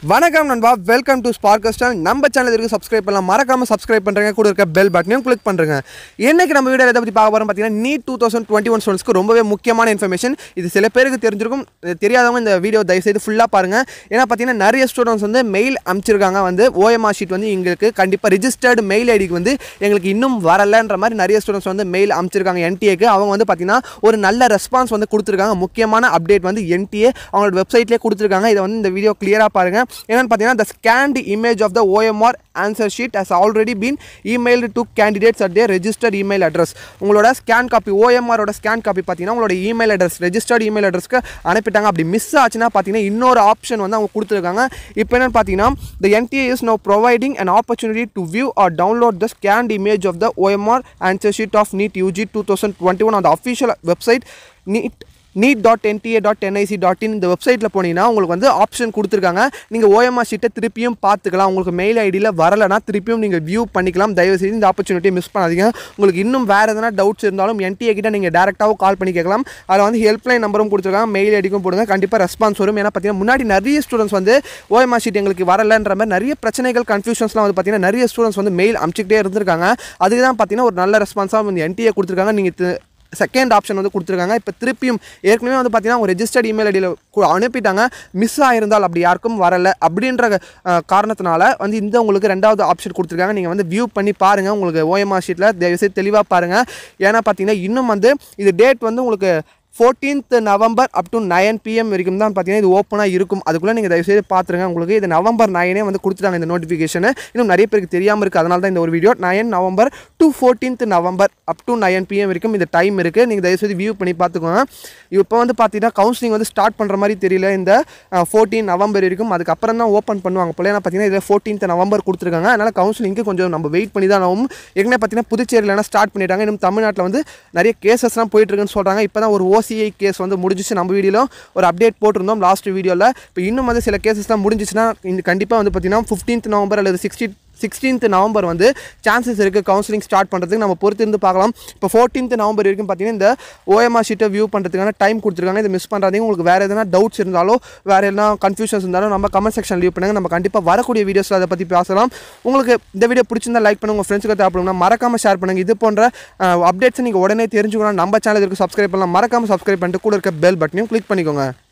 வணக்கம் நண்பா welcome to sparks channel நம்ம சேனல் இருக்கு சப்ஸ்கிரைப் பண்ணலாம் மறக்காம சப்ஸ்கிரைப் பண்ணுறங்க கூட இருக்க பெல் பட்டனையும் கிளிக் பண்ணுறங்க இன்னைக்கு நம்ம வீடியோ எதை பற்றி பார்க்க போகிறோம் பார்த்தீங்கன்னா NEET two thousand twenty one ஸ்டூடெண்ட்ஸ்க்கு ரொம்பவே முக்கியமான இன்ஃபர்மேஷன் இது சில பேருக்கு தெரிஞ்சிருக்கும் இது தெரியாதவங்க இந்த வீடியோ தயவுசெய்து ஃபுல்லாக பாருங்கள் ஏன்னா பார்த்தீங்கன்னா நிறைய ஸ்டூடெண்ட்ஸ் வந்து மெயில் அனுப்பிச்சிருக்காங்க வந்து ஓஎம்ஆர் ஷீட் வந்து எங்களுக்கு கண்டிப்பாக ரிஜிஸ்டர்டு மெயில் ஐடிக்கு வந்து எங்களுக்கு இன்னும் வரலன்ற மாதிரி நிறைய ஸ்டூடெண்ட்ஸ் வந்து மெயில் அனுப்பிச்சிருக்காங்க என்டிஏக்கு அவங்க வந்து பார்த்தீங்கன்னா ஒரு நல்ல ரெஸ்பான்ஸ் வந்து கொடுத்துருக்காங்க முக்கியமான அப்டேட் வந்து என்டிஏ அவங்களோட வெப்சைட்லேயே கொடுத்துருக்காங்க இதை வந்து இந்த வீடியோ கிளியராக பாருங்கள் என்னென்னு பார்த்தீங்கன்னா the scanned image of the OMR answer sheet has already been emailed to candidates at their registered email address உங்களோட ஸ்கேன் காப்பி ஓஎம்ஆரோட ஸ்கேன் காப்பி பார்த்தீங்கன்னா உங்களோட இமெயில் அட்ரஸ் ரெஜிஸ்டர்ட் இமெயில் அட்ரஸ்க்கு அனுப்பிட்டாங்க அப்படி மிஸ் ஆச்சுன்னா பார்த்தீங்கன்னா இன்னொரு ஆப்ஷன் வந்து அவங்க கொடுத்துருக்காங்க இப்போ என்னன்னு பார்த்தீங்கன்னா the NTA is now providing an opportunity to view or download the scanned image of the OMR answer sheet of NEET UG 2021 on the official website NEET NEET dot NTA dot NIC dot in இந்த வெப்சைட்டில் போனீங்கன்னா உங்களுக்கு வந்து option கொடுத்துருக்காங்க நீங்கள் OMR ஷீட்டை திருப்பியும் பார்த்துக்கலாம் உங்களுக்கு மெயில் ஐடியில் வரலைன்னா திருப்பியும் நீங்கள் வியூ பண்ணிக்கலாம் தயவு செய்து இந்த ஆப்பர்ச்சுனிட்டியை மிஸ் பண்ணாதீங்க உங்களுக்கு இன்னும் வேறு எதனா டவுட்ஸ் இருந்தாலும் என்டிஏ கிட்ட நீங்கள் டேரெக்டாகவும் கால் பண்ணி கேட்கலாம் அதில் வந்து ஹெல்ப்லைன் நம்பரும் கொடுத்துருக்காங்க மெயில் ஐடிக்கும் போடுங்க கண்டிப்பாக ரெஸ்பான்ஸ் வரும் ஏன்னா பார்த்தீங்கன்னா முன்னாடி நிறைய ஸ்டூடெண்ட்ஸ் வந்து ஓஎம்ஆர் ஷீட் எங்களுக்கு வரலன்ற மாதிரி நிறைய பிரச்சனைகள் கன்ஃபியூஷன்ஸ்லாம் வந்து பார்த்தீங்கன்னா நிறைய ஸ்டூடெண்ட்ஸ் வந்து மெயில் அனுப்பிச்சிக்கிட்டே இருந்திருக்காங்க அதுக்கு தான் பார்த்தீங்கன்னா ஒரு நல்ல ரெஸ்பான்ஸாக வந்து என்டிஏ கொடுத்துருக்காங்க நீங்கள் செகண்ட் ஆப்ஷன் வந்து கொடுத்துருக்காங்க இப்போ திருப்பியும் ஏற்கனவே வந்து பார்த்தீங்கன்னா அவங்க ரெஜிஸ்டர்ட் இமெயில் ஐடியில் அனுப்பிட்டாங்க மிஸ் ஆயிருந்தால் அப்படி யாருக்கும் வரல அப்படின்ற அஹ், காரணத்தினால வந்து இந்த உங்களுக்கு ரெண்டாவது ஆப்ஷன் கொடுத்துருக்காங்க நீங்கள் வந்து வியூ பண்ணி பாருங்கள் உங்களுக்கு ஓஎம்ஆர் ஷீட்டில் தயவுசெய்து தெளிவாக பாருங்கள் ஏன்னா பார்த்தீங்கன்னா இன்னும் வந்து இது டேட் வந்து உங்களுக்கு fourteenth November up to nine PM வரைக்கும் தான் பார்த்தீங்கன்னா இது ஓப்பனாக இருக்கும் அதுக்குள்ளே நீங்கள் தயவுசெய்து பார்த்துருங்க உங்களுக்கு இது நவம்பர் நைனே வந்து கொடுத்துட்டாங்க இந்த நோட்டிஃபிகேஷன் இன்னும் நிறைய பேருக்கு தெரியாமல் இருக்குது அதனால தான் இந்த ஒரு video nine November to fourteenth November up to nine PM வரைக்கும் இந்த டைம் இருக்குது நீங்கள் தயவுசெய்து வியூ பண்ணி பார்த்துக்கோங்க இப்போ வந்து பார்த்தீங்கன்னா கவுன்சிலிங் வந்து ஸ்டார்ட் பண்ணுற மாதிரி தெரியல இந்த ஃபோர்டீன் நவம்பர் வரைக்கும் அதுக்கப்புறம் தான் ஓப்பன் பண்ணுவாங்க போல ஏன்னா பார்த்தீங்கன்னா இதில் ஃபோர்டீன்த் நவம்பர் கொடுத்துருக்காங்க அதனால் கவுன்சிலிங்க்கு கொஞ்சம் நம்ம வெயிட் பண்ணி தான் ஆகும் ஏற்கனவே பார்த்தீங்கன்னா புதுச்சேரியில் ஸ்டார்ட் பண்ணிட்டாங்க இன்னும் தமிழ்நாட்டில் வந்து நிறைய கேசஸ்லாம் போயிட்டு இருக்குன்னு சொல்கிறாங்க இப்போ தான் ஒரு ஓசிஐ கேஸ் வந்து முடிஞ்சிச்சு நம்ம வீடியோவில் ஒரு அப்டேட் போட்டிருந்தோம் லாஸ்ட் வீடியோவில் இப்போ இன்னும் வந்து சில கேசஸ்லாம் முடிஞ்சிச்சுன்னா இந்த கண்டிப்பாக வந்து பார்த்தீங்கன்னா ஃபிஃப்டீன்த் நவம்பர் அல்லது சிக்ஸ்டி சிக்ஸ்டீன்த் நவம்பர் வந்து சான்சஸ் இருக்குது கவுன்சிலிங் ஸ்டார்ட் பண்ணுறதுக்கு நம்ம பொறுத்து இருந்து பார்க்கலாம் இப்போ ஃபோர்டீன்த் நவம்பர் வரைக்கும் பார்த்தீங்கன்னா இந்த ஓஎம்ஆர் ஷீட்டை வியூ பண்ணுறதுக்கான டைம் கொடுத்துருக்காங்க இதை மிஸ் பண்ணுறாதீங்க உங்களுக்கு வேறு எதனா டவுட்ஸ் இருந்தாலோ வேறு எதனா கன்ஃபியூஷன்ஸ் இருந்தாலும் நம்ம கமெண்ட் செக்ஷன் லீவ் பண்ணுங்கள் நம்ம கண்டிப்பாக வரக்கூடிய வீடியோஸில் அதை பற்றி பேசலாம் உங்களுக்கு இந்த வீடியோ பிடிச்சிருந்தா லைக் பண்ணுங்கள் உங்கள் ஃப்ரெண்ட்ஸுக்கு தேவைப்படும்னா மறக்காமல் ஷேர் பண்ணுங்கள் இது போன்ற அப்டேட்ஸ் நீங்கள் உடனே தெரிஞ்சுக்கணும் நம்ம சேனல் இருக்கு சப்ஸ்கிரைப் பண்ணலாம் மறக்காமல் சப்ஸ்கிரைப் பண்ணிட்டு கூட இருக்க பெல் பட்டனையும் கிளிக் பண்ணிக்கோங்க